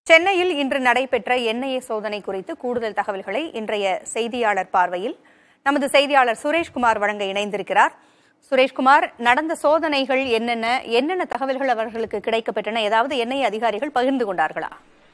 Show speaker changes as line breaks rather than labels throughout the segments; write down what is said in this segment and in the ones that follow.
சென்னையில் இன்று நடைபெற்ற என்ஐஏ சோதனை குறித்து கூடுதல் தகவல்களை இன்றைய செய்தியாளர் பார்வையில் நமது செய்தியாளர் சுரேஷ்குமார் வழங்க இணைந்திருக்கிறார் சுரேஷ்குமார் நடந்த சோதனைகள் என்னென்ன என்னென்ன தகவல்கள் அவர்களுக்கு கிடைக்கப்பெற்றன ஏதாவது என்ஐஏ அதிகாரிகள் பகிர்ந்து கொண்டார்களா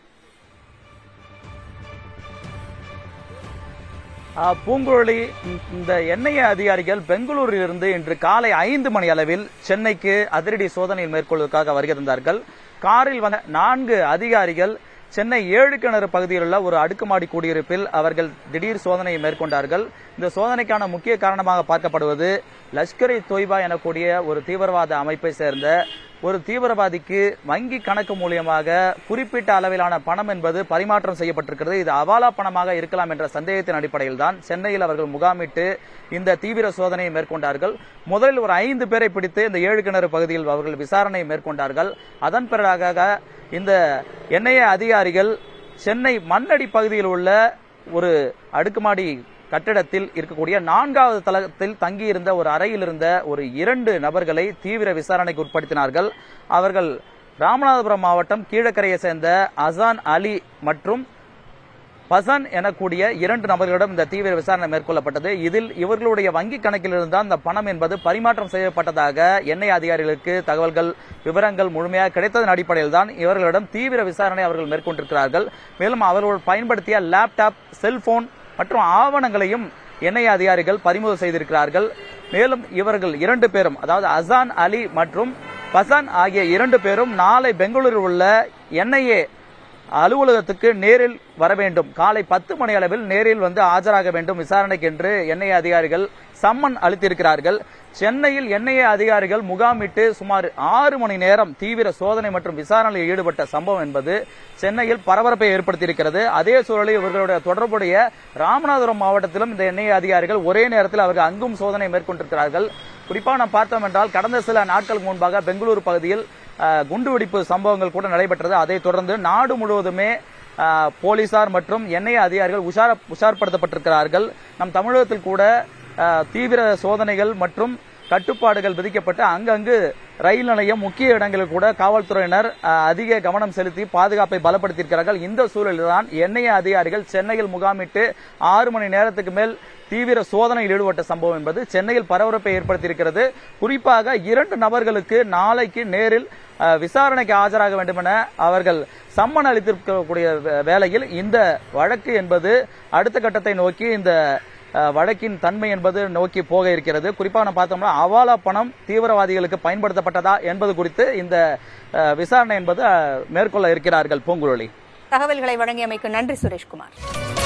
ஆ, பூங்குழலி இந்த- இந்த எண்ணெய் அதிகாரிகள் பெங்களூரிலிருந்து இன்று காலை ஐந்து மணி அளவில் சென்னைக்கு அதிரடி சோதனை மேற்கொள்வதற்காக வருகை தந்தார்கள் காரில் வந்த நான்கு அதிகாரிகள் சென்னை ஏழு கிணறு பகுதியில் உள்ள ஒரு அடுக்குமாடி குடியிருப்பில் அவர்கள் திடீர் சோதனையை மேற்கொண்டார்கள் இந்த சோதனைக்கான முக்கிய காரணமாக பார்க்கப்படுவது லஷ்கர் இ தொய்பா எனக்கூடிய ஒரு தீவிரவாத அமைப்பை சேர்ந்த ஒரு தீவிரவாதிக்கு வங்கி கணக்கு மூலியமாக குறிப்பிட்ட அளவிலான பணம் என்பது பரிமாற்றம் செய்யப்பட்டிருக்கிறது இது அவாலா பணமாக இருக்கலாம் என்ற சந்தேகத்தின் அடிப்படையில் தான் சென்னையில் அவர்கள் முகாமிட்டு இந்த தீவிர சோதனையை மேற்கொண்டார்கள் முதலில் ஒரு ஐந்து பேரை பிடித்து இந்த ஏழு கிணறு பகுதியில் அவர்கள் விசாரணை மேற்கொண்டார்கள் அதன் பிறகாக இந்த என்ஐஏ அதிகாரிகள் சென்னை மண்ணடி பகுதியில் உள்ள ஒரு அடுக்குமாடி கட்டிடத்தில் இருக்கக்கூடிய நான்காவது தளத்தில் தங்கியிருந்த ஒரு அறையில் இருந்த ஒரு இரண்டு நபர்களை தீவிர விசாரணைக்கு உட்படுத்தினார்கள் அவர்கள் ராமநாதபுரம் மாவட்டம் கீழக்கரையை சேர்ந்த அசான் அலி மற்றும் பசன் எனக்கூடிய இரண்டு நபர்களிடம் இந்த தீவிர விசாரணை மேற்கொள்ளப்பட்டது இதில் இவர்களுடைய வங்கி கணக்கிலிருந்து தான் இந்த பணம் என்பது பரிமாற்றம் செய்யப்பட்டதாக எண்ணெய் அதிகாரிகளுக்கு தகவல்கள் விவரங்கள் முழுமையாக கிடைத்ததன் அடிப்படையில் தான் இவர்களிடம் தீவிர விசாரணை அவர்கள் மேற்கொண்டிருக்கிறார்கள் மேலும் அவர்கள் பயன்படுத்திய லேப்டாப் செல்போன் மற்றும் ஆவணங்களையும் எண்ணெய் அதிகாரிகள் பறிமுதல் செய்திருக்கிறார்கள் மேலும் இவர்கள் இரண்டு பேரும் அதாவது அசான் அலி மற்றும் பசான் ஆகிய இரண்டு பேரும் நாளை பெங்களூரில் உள்ள என்ஐஏ அலுவலகத்துக்கு நேரில் வர வேண்டும் காலை பத்து மணி அளவில் நேரில் வந்து ஆஜராக வேண்டும் விசாரணைக்கு என்று என்ஐஏ அதிகாரிகள் சம்மன் அளித்திருக்கிறார்கள் சென்னையில் என்ஐஏ அதிகாரிகள் முகாமிட்டு சுமார் ஆறு மணி நேரம் தீவிர சோதனை மற்றும் விசாரணையில் ஈடுபட்ட சம்பவம் என்பது சென்னையில் பரபரப்பை ஏற்படுத்தியிருக்கிறது அதே சூழலில் இவர்களுடைய தொடர்புடைய ராமநாதபுரம் மாவட்டத்திலும் இந்த என்ஐஏ அதிகாரிகள் ஒரே நேரத்தில் அவர்கள் அங்கும் சோதனை மேற்கொண்டிருக்கிறார்கள் குறிப்பாக நாம் பார்த்தோம் என்றால் கடந்த சில நாட்களுக்கு முன்பாக பெங்களூரு பகுதியில் அஹ், குண்டுவெடிப்பு சம்பவங்கள் கூட நடைபெற்றது அதைத் தொடர்ந்து நாடு முழுவதுமே அஹ், போலீசார் மற்றும் என்ஐஏ அதிகாரிகள் உஷார உஷார்படுத்தப்பட்டிருக்கிறார்கள் நம் தமிழகத்தில் கூட அஹ், தீவிர சோதனைகள் மற்றும் கட்டுப்பாடுகள் விதிக்கப்பட்டு அங்கங்கு ரயில் நிலையம் முக்கிய இடங்களில் கூட காவல்துறையினர் அஹ், அதிக கவனம் செலுத்தி பாதுகாப்பை பலப்படுத்தியிருக்கிறார்கள் இந்த சூழலில் தான் என்ஐஏ அதிகாரிகள் சென்னையில் முகாமிட்டு ஆறு மணி நேரத்துக்கு மேல் தீவிர சோதனையில் ஈடுபட்ட சம்பவம் என்பது சென்னையில் பரபரப்பை ஏற்படுத்தியிருக்கிறது குறிப்பாக இரண்டு நபர்களுக்கு நாளைக்கு நேரில் அஹ், விசாரணைக்கு ஆஜராக வேண்டும் என அவர்கள் சம்மன் அளித்திருக்கக்கூடிய வே- வேளையில் இந்த வழக்கு என்பது அடுத்த கட்டத்தை நோக்கி இந்த அஹ், வழக்கின் தன்மை என்பது நோக்கி போக இருக்கிறது குறிப்பாக நம்ம பார்த்தோம்னா அவாலா பணம் தீவிரவாதிகளுக்கு பயன்படுத்தப்பட்டதா என்பது குறித்து இந்த அஹ், விசாரணை என்பது அஹ், மேற்கொள்ள இருக்கிறார்கள் பூங்குழலி
தகவல்களை வழங்கியமைக்கு நன்றி சுரேஷ்குமார்